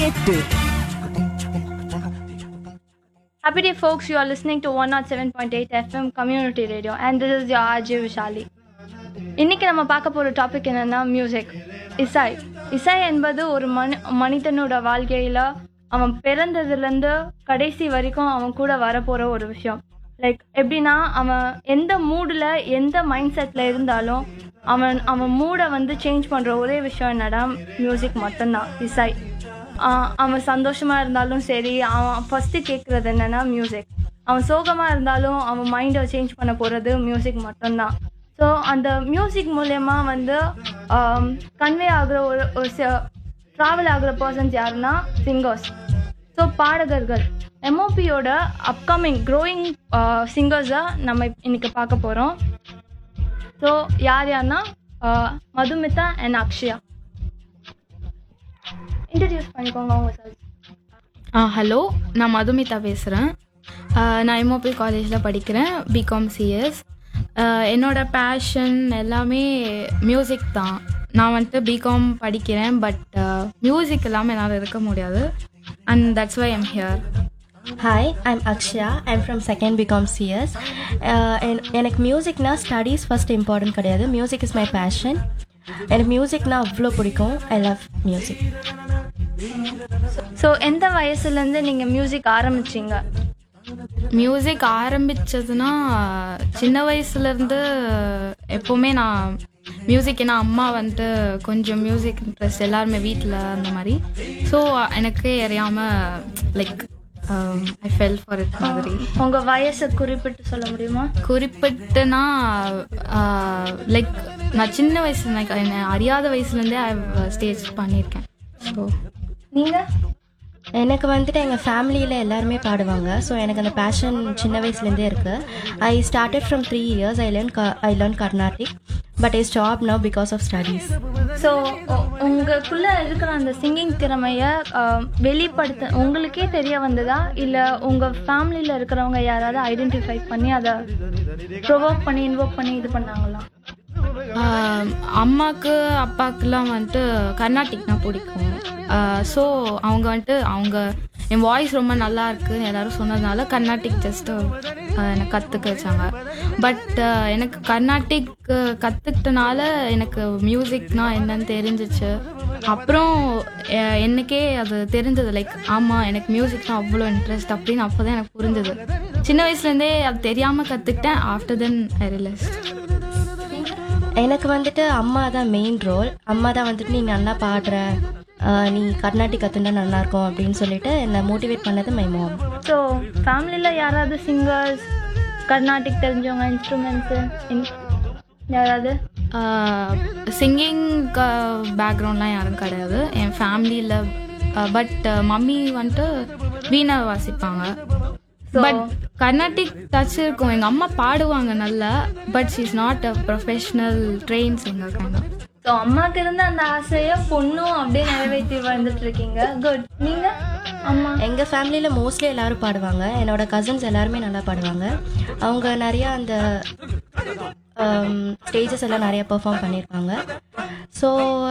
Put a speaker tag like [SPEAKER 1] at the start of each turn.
[SPEAKER 1] எட்டு
[SPEAKER 2] Happy day, folks. You are listening to 107.8 FM Community Radio, and this is your RJ Vishali. இன்னைக்கு நம்ம பார்க்க போகிற topic என்னன்னா மியூசிக் இசை இசை என்பது ஒரு மனி மனிதனோட வாழ்க்கையில் அவன் பிறந்ததுலேருந்து கடைசி வரைக்கும் அவன் கூட வரப்போகிற ஒரு விஷயம் லைக் எப்படின்னா அவன் எந்த மூடில் எந்த மைண்ட் செட்டில் இருந்தாலும் அவன் அவன் மூடை வந்து சேஞ்ச் பண்ணுற ஒரே விஷயம் என்னடா மியூசிக் மட்டும்தான் இசை ஆஹ் அவன் சந்தோஷமா இருந்தாலும் சரி அவன் ஃபர்ஸ்ட் கேட்கறது என்னன்னா மியூசிக் அவன் சோகமா இருந்தாலும் அவன் மைண்டை சேஞ்ச் பண்ண போறது மியூசிக் மட்டும்தான் ஸோ அந்த மியூசிக் மூலயமா வந்து கன்வே ஆகுற ஒரு ஒரு ட்ராவல் ஆகுற பர்சன்ஸ் யாருன்னா சிங்கர்ஸ் ஸோ பாடகர்கள் எம்ஓபியோட அப்கமிங் க்ரோயிங் சிங்கர்ஸை நம்ம இன்னைக்கு பார்க்க போகிறோம் ஸோ யார் யாருன்னா ah Madhumitha and Akshaya introduce பண்ணிக்கோங்க உங்க செல்ஃப்
[SPEAKER 3] ஆ ஹலோ நான் மதுமிதா பேசுகிறேன் நான் எம்ஓபி காலேஜில் படிக்கிறேன் பிகாம் சிஎஸ் என்னோட பேஷன் எல்லாமே மியூசிக் தான் நான் வந்துட்டு பிகாம் படிக்கிறேன் பட் மியூசிக் இல்லாமல் என்னால் இருக்க முடியாது and that's why I'm here
[SPEAKER 4] hi I'm Akshaya I'm from second BCom CS எனக்கு மியூசிக்னா ஸ்டடீஸ் ஃபஸ்ட் இம்பார்ட்டன்ட் கிடையாது மியூசிக் இஸ் மை பேஷன் எனக்கு மியூசிக்னா அவ்வளோ பிடிக்கும் ஐ லவ் மியூசிக்
[SPEAKER 2] ஸோ எந்த வயசுலேருந்து நீங்கள் மியூசிக் ஆரம்பிச்சீங்க
[SPEAKER 3] மியூசிக் ஆரம்பிச்சதுன்னா சின்ன வயசுலேருந்து எப்போவுமே நான் மியூசிக் ஏன்னா அம்மா வந்துட்டு கொஞ்சம் மியூசிக் இன்ட்ரெஸ்ட் எல்லாருமே வீட்டில் அந்த மாதிரி ஸோ எனக்கு அறியாமல் like I fell for it மாதிரி
[SPEAKER 2] உங்கள் வயசை குறிப்பிட்டு சொல்ல முடியுமா
[SPEAKER 3] குறிப்பிட்டுனா லைக் நான் சின்ன வயசு எனக்கு என்ன அறியாத வயசுலேருந்தே ஐ ஸ்டேஜ் பண்ணியிருக்கேன் ஸோ
[SPEAKER 2] நீங்கள்
[SPEAKER 4] எனக்கு வந்துட்டு எங்கள் ஃபேமிலியில் எல்லாருமே பாடுவாங்க ஸோ எனக்கு அந்த பேஷன் சின்ன வயசுலேருந்தே இருக்குது I started from three years I learn I learn Carnatic but I stop now because of studies
[SPEAKER 2] so உங்களுக்குள்ள இருக்கிற அந்த சிங்கிங் திறமைய அஹ், வெளிப்படுத்த உங்களுக்கே தெரிய வந்ததா இல்லை உங்கள் ஃபேமிலியில் இருக்கிறவங்க யாராவது ஐடென்டிஃபை பண்ணி அதை ப்ரொவோக் பண்ணி இன்வோக் பண்ணி இது பண்ணாங்களா
[SPEAKER 3] ஆஹ் அம்மாக்கு அப்பாக்குலாம் வந்துட்டு கர்நாடிக்னா பிடிக்கும் ஸோ அவங்க வந்துட்டு அவங்க என் வாய்ஸ் ரொம்ப நல்லா இருக்குன்னு எல்லாரும் சொன்னதுனால கர்நாடிக் ஜஸ்ட் எனக்கு கற்றுக்க வச்சாங்க பட் எனக்கு கர்நாடிக் கற்றுக்கிட்டனால எனக்கு மியூசிக்னா என்னன்னு தெரிஞ்சிச்சு அப்புறம் அஹ், எனக்கே அது தெரிஞ்சது லைக் ஆமாம் எனக்கு மியூசிக்னா அவ்வளோ இன்ட்ரெஸ்ட் அப்படின்னு அப்போ தான் எனக்கு புரிஞ்சது சின்ன வயசுலேருந்தே அது தெரியாமல் கற்றுக்கிட்டேன் ஆஃப்டர் தென் ஐ ரியலைஸ்
[SPEAKER 4] எனக்கு வந்துட்டு அம்மா தான் மெயின் ரோல் அம்மா தான் வந்துட்டு நீ நல்லா பாடுற ஆஹ் நீ கர்நாடிக் கற்றுனா நல்லாயிருக்கும் அப்படின்னு சொல்லிட்டு என்னை மோட்டிவேட் பண்ணது மை மாம்
[SPEAKER 2] ஸோ ஃபேமிலியில் யாராவது சிங்கர்ஸ் கர்நாடிக் தெரிஞ்சவங்க இன்ஸ்ட்ருமெண்ட்ஸு யாராவது
[SPEAKER 3] சிங்கிங் பேக்ரவுண்ட்லாம் யாரும் கிடையாது என் ஃபேமிலியில் பட் மம்மி வந்துட்டு வீணை வாசிப்பாங்க பட் கர்நாடிக் டச் இருக்கும் எங்கள் அம்மா பாடுவாங்க நல்லா but she is not a professional train singer kind
[SPEAKER 2] so அம்மாக்கு இருந்த அந்த ஆசையை பொண்ணும் அப்படியே நிறைவேற்றி வந்துட்டு இருக்கீங்க குட் நீங்கள் அம்மா
[SPEAKER 4] எங்கள் ஃபேமிலியில் மோஸ்ட்லி எல்லாரும் பாடுவாங்க என்னோட கசின்ஸ் எல்லாருமே நல்லா பாடுவாங்க அவங்க நிறையா அந்த ஸ்டேஜஸ் எல்லாம் நிறையா பெர்ஃபார்ம் பண்ணியிருக்காங்க ஸோ